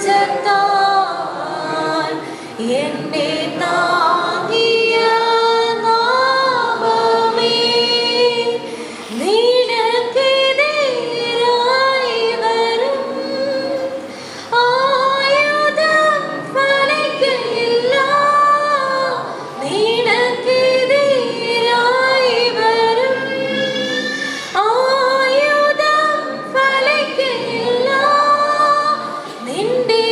ഭുജത്താൽ എന്നെ താങ്ങിയ നാമമേ നിനക്കെതിരായി വരും ആയുധം ഫലിക്കയില്ല നിനക്കെതിരായി വരും ആയുധം ഫലിക്കയില്ല നിന്റെ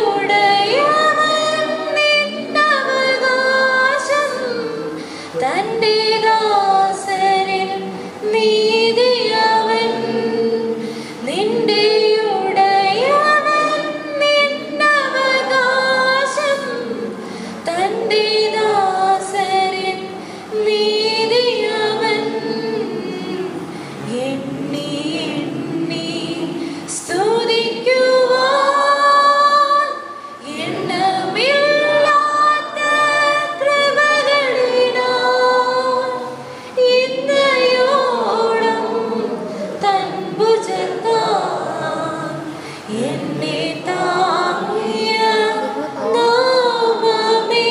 ഉടയവൻ നിന്നവകാശം തന്റെ ദാസരിൽ നീതിയവൻ നിന്റെ ഉടയവൻ നിന്നവകാശം തന്റെ ദാസരിൽ നീതിയവൻ എണ്ണി എണ്ണി സ്തുതിക്കുവാൻ എണ്ണമില്ലാത്ത കൃപകളിനാൽ ഇന്നയോളം തൻ ഭുജത്താൽ എന്നെ താങ്ങിയ നാമമേ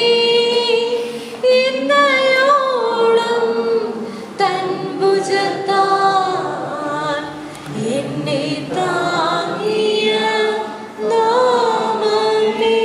ഇന്നയോളം തൻ ഭുജത്താൽ എന്നെ താങ്ങിയ നാമമേ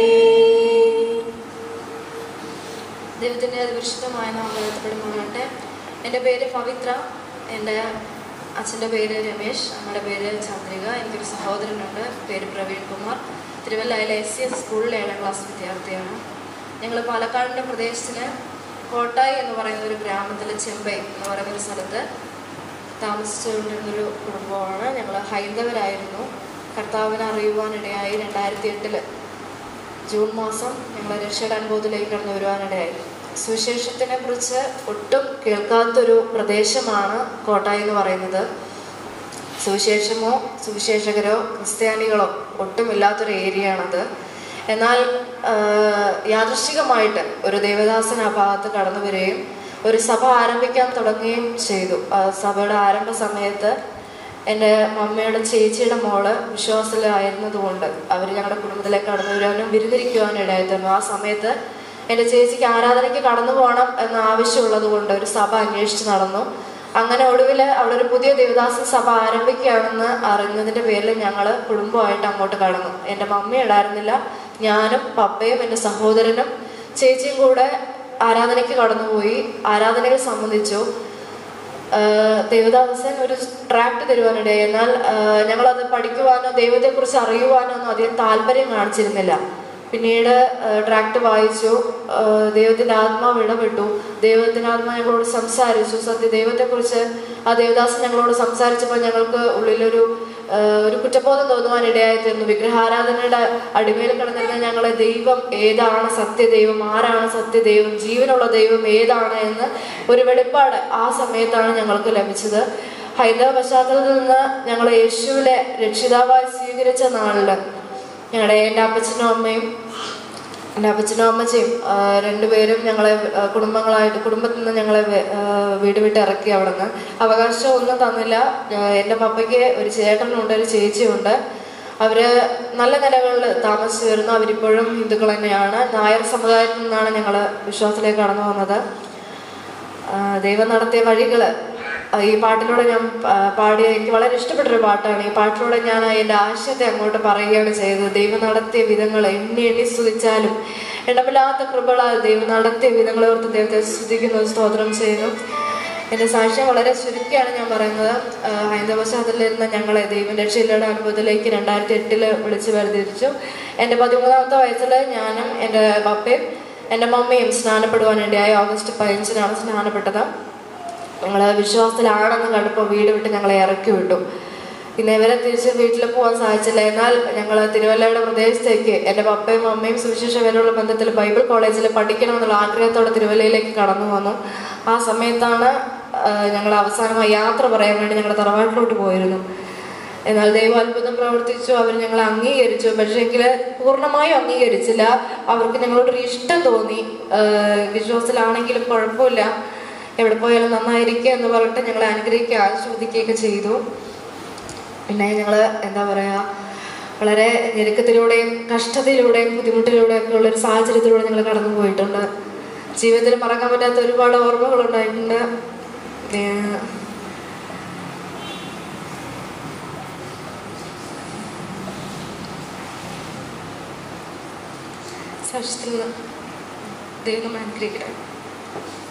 ദൈവത്തിൻ്റെ പരിശുദ്ധമായ നാം വാഴ്ത്തപ്പെടുമാറാകട്ടെ എൻ്റെ പേര് പവിത്ര എൻ്റെ അച്ഛൻ്റെ പേര് രമേശ് അമ്മയുടെ പേര് ചന്ദ്രിക എനിക്കൊരു സഹോദരനുണ്ട് പേര് പ്രവീൺ കുമാർ തിരുവല്ലയിലെ എസ് സി എസ് സ്കൂളിലെ ഏഴാം ക്ലാസ് വിദ്യാർത്ഥിയാണ് ഞങ്ങൾ പാലക്കാടിൻ്റെ പ്രദേശത്തിന് കോട്ടായി എന്ന് പറയുന്ന ഒരു ഗ്രാമത്തിൽ ചെമ്പൈ എന്ന് പറയുന്ന ഒരു സ്ഥലത്ത് താമസിച്ചുകൊണ്ടിരുന്നൊരു കുടുംബമാണ് ഞങ്ങൾ ഹൈന്ദവരായിരുന്നു കർത്താവിനെ അറിയുവാനിടയായി രണ്ടായിരത്തി എട്ടില് ജൂൺ മാസം ഞങ്ങൾ രക്ഷയുടെ അനുഭവത്തിലേക്ക് കടന്നു വരുവാനിടയായി സുവിശേഷത്തിനെ കുറിച്ച് ഒട്ടും കേൾക്കാത്തൊരു പ്രദേശമാണ് കോട്ടായി എന്ന് പറയുന്നത് സുവിശേഷമോ സുവിശേഷകരോ ക്രിസ്ത്യാനികളോ ഒട്ടുമില്ലാത്തൊരു ഏരിയയാണത് എന്നാൽ ആ, യാദൃശ്ചികമായിട്ട് ഒരു ദേവദാസൻ ആ ഭാഗത്ത് കടന്നു വരികയും ഒരു സഭ ആരംഭിക്കാൻ തുടങ്ങുകയും ചെയ്തു ആ സഭയുടെ ആരംഭ സമയത്ത് എൻ്റെ മമ്മയുടെ ചേച്ചിയുടെ മോള് വിശ്വാസത്തിലായിരുന്നതുകൊണ്ട് അവർ ഞങ്ങളുടെ കുടുംബത്തിലേക്ക് കടന്നു വരാനും വിരുന്നിരിക്കുവാനും ഇടയായി തന്നു ആ സമയത്ത് എൻ്റെ ചേച്ചിക്ക് ആരാധനയ്ക്ക് കടന്നു പോകണം എന്ന ആവശ്യമുള്ളത് കൊണ്ട് ഒരു സഭ അന്വേഷിച്ച് നടന്നു അങ്ങനെ ഒടുവിൽ അവിടെ ഒരു പുതിയ ദേവദാസ സഭ ആരംഭിക്കുകയാണെന്ന് അറിഞ്ഞതിൻ്റെ പേരിൽ ഞങ്ങൾ കുടുംബമായിട്ട് അങ്ങോട്ട് കടന്നു എൻ്റെ മമ്മി ഉണ്ടായിരുന്നില്ല ഞാനും പപ്പയും എൻ്റെ സഹോദരനും ചേച്ചിയും കൂടെ ആരാധനയ്ക്ക് കടന്നുപോയി ആരാധനകൾ സംബന്ധിച്ചു ആഹ് ദേവദാസൻ ഒരു ട്രാക്ട് തരുവാനിടയായി എന്നാൽ ആഹ് ഞങ്ങളത് പഠിക്കുവാനോ ദൈവത്തെക്കുറിച്ച് അറിയുവാനോ ഒന്നും അധികം താല്പര്യം കാണിച്ചിരുന്നില്ല പിന്നീട് ട്രാക്ട് വായിച്ചു ആഹ് ദൈവത്തിന്റെ ആത്മാവ് ഇടപെട്ടു ദൈവത്തിന്റെ ആത്മാവ് ഞങ്ങളോട് സംസാരിച്ചു സത്യ ദൈവത്തെക്കുറിച്ച് ആ ദേവദാസൻ ഞങ്ങളോട് സംസാരിച്ചപ്പോൾ ഞങ്ങൾക്ക് ഉള്ളിലൊരു ആഹ് ഒരു കുറ്റബോധം തോന്നുവാനിടയായി തീർന്നു വിഗ്രഹാരാധനയുടെ അടിമയിൽ കിടന്നിരുന്ന ഞങ്ങളെ ദൈവം ഏതാണ് സത്യദൈവം ആരാണ് സത്യദൈവം ജീവനുള്ള ദൈവം ഏതാണ് എന്ന് ഒരു വെളിപ്പാട് ആ സമയത്താണ് ഞങ്ങൾക്ക് ലഭിച്ചത് ഹൈന്ദവ പശ്ചാത്തലത്തിൽ നിന്ന് ഞങ്ങൾ യേശുവിനെ രക്ഷിതാവായി സ്വീകരിച്ച നാളിൽ ഞങ്ങളുടെ എൻ്റെ അപ്പച്ചനും അമ്മയും എൻ്റെ അപ്പച്ചനും അമ്മച്ചയും ആ, രണ്ടുപേരും ഞങ്ങളെ ആ, കുടുംബങ്ങളായിട്ട് കുടുംബത്തിൽ നിന്ന് ഞങ്ങളെ വെ- ആ, വീട് വിട്ട് ഇറക്കി അവിടെ നിന്ന് അവകാശം ഒന്നും തന്നില്ല ആ, എൻ്റെ പപ്പയ്ക്ക് ഒരു ചേട്ടനുണ്ട് ഒരു ചേച്ചിയുണ്ട് അവര് നല്ല നിലകളിൽ താമസിച്ചു വരുന്നു അവരിപ്പോഴും ഹിന്ദുക്കൾ തന്നെയാണ് നായർ സമുദായത്തിൽ നിന്നാണ് ഞങ്ങൾ വിശ്വാസത്തിലേക്ക് കടന്നു വന്നത് ആ, ദൈവം നടത്തിയ വഴികൾ ഈ പാട്ടിലൂടെ ഞാൻ ആ, പാടിയ എനിക്ക് വളരെ ഇഷ്ടപ്പെട്ടൊരു പാട്ടാണ് ഈ പാട്ടിലൂടെ ഞാൻ എൻ്റെ ആശയത്തെ അങ്ങോട്ട് പറയുകയാണ് ചെയ്തത് ദൈവം നടത്തിയ വിധങ്ങൾ എണ്ണി എണ്ണി സ്തുതിച്ചാലും എണ്ണമില്ലാത്ത കൃപകളാൽ ദൈവം നടത്തിയ വിധങ്ങളെ ഓർത്ത് ദൈവത്തെ സ്തുതിക്കുന്നു സ്തോത്രം ചെയ്യുന്നു എൻ്റെ സാക്ഷ്യം വളരെ ചുരുക്കിയാണ് ഞാൻ പറയുന്നത് ആ, ഹൈന്ദവ പശ്ചാത്തലത്തിൽ നിന്ന് ഞങ്ങളെ ദൈവം രക്ഷയില്ലയുടെ അനുഭവത്തിലേക്ക് രണ്ടായിരത്തി എട്ടില് വിളിച്ചു വേർതിരിച്ചു എൻ്റെ പതിമൂന്നാമത്തെ വയസ്സിൽ ഞാനും എൻ്റെ പപ്പയും എൻ്റെ മമ്മിയും സ്നാനപ്പെടുവാനിടയായി ഓഗസ്റ്റ് പതിനഞ്ചിനാണ് സ്നാനപ്പെട്ടത് ഞങ്ങൾ വിശ്വാസത്തിലാണെന്ന് കണ്ടപ്പോൾ വീട് വിട്ട് ഞങ്ങളെ ഇറക്കി വിട്ടു പിന്നെ ഇവരെ തിരിച്ച് വീട്ടിൽ പോകാൻ സാധിച്ചില്ല എന്നാൽ ഞങ്ങൾ തിരുവല്ലയുടെ പ്രദേശത്തേക്ക് എൻ്റെ പപ്പയും അമ്മയും സുവിശേഷകരുള്ള ബന്ധത്തിൽ ബൈബിൾ കോളേജിൽ പഠിക്കണമെന്നുള്ള ആഗ്രഹത്തോടെ തിരുവല്ലയിലേക്ക് കടന്നു വന്നു ആ സമയത്താണ് ഞങ്ങൾ അവസാനമായി യാത്ര പറയാൻ വേണ്ടി ഞങ്ങൾ തറവാട്ടിലോട്ട് പോയിരുന്നു എന്നാൽ ദൈവം അത്ഭുതം പ്രവർത്തിച്ചു അവർ ഞങ്ങളെ അംഗീകരിച്ചു പക്ഷേങ്കിൽ പൂർണ്ണമായും അംഗീകരിച്ചില്ല അവർക്ക് ഞങ്ങളോടൊരു ഇഷ്ടം തോന്നി ആഹ് വിശ്വാസത്തിലാണെങ്കിലും കുഴപ്പമില്ല എവിടെ പോയാലും നന്നായിരിക്കുക എന്ന് പറഞ്ഞിട്ട് ഞങ്ങളെ അനുഗ്രഹിക്കുക ആസ്വദിക്കുകയൊക്കെ ചെയ്തു പിന്നെ ഞങ്ങൾ എന്താ പറയുക വളരെ ഞെരുക്കത്തിലൂടെയും കഷ്ടത്തിലൂടെയും ബുദ്ധിമുട്ടിലൂടെയും ഒക്കെ ഉള്ളൊരു സാഹചര്യത്തിലൂടെ ഞങ്ങൾ കടന്നു പോയിട്ടുണ്ട് ജീവിതത്തിൽ മറക്കാൻ പറ്റാത്ത ഒരുപാട് ഓർമ്മകളുണ്ടായിട്ടുണ്ട് ഏഹ് സാക്ഷ്യത്തിൽ നിന്ന് ദൈവം നമ്മൾ അനുഗ്രഹിക്കട്ടെ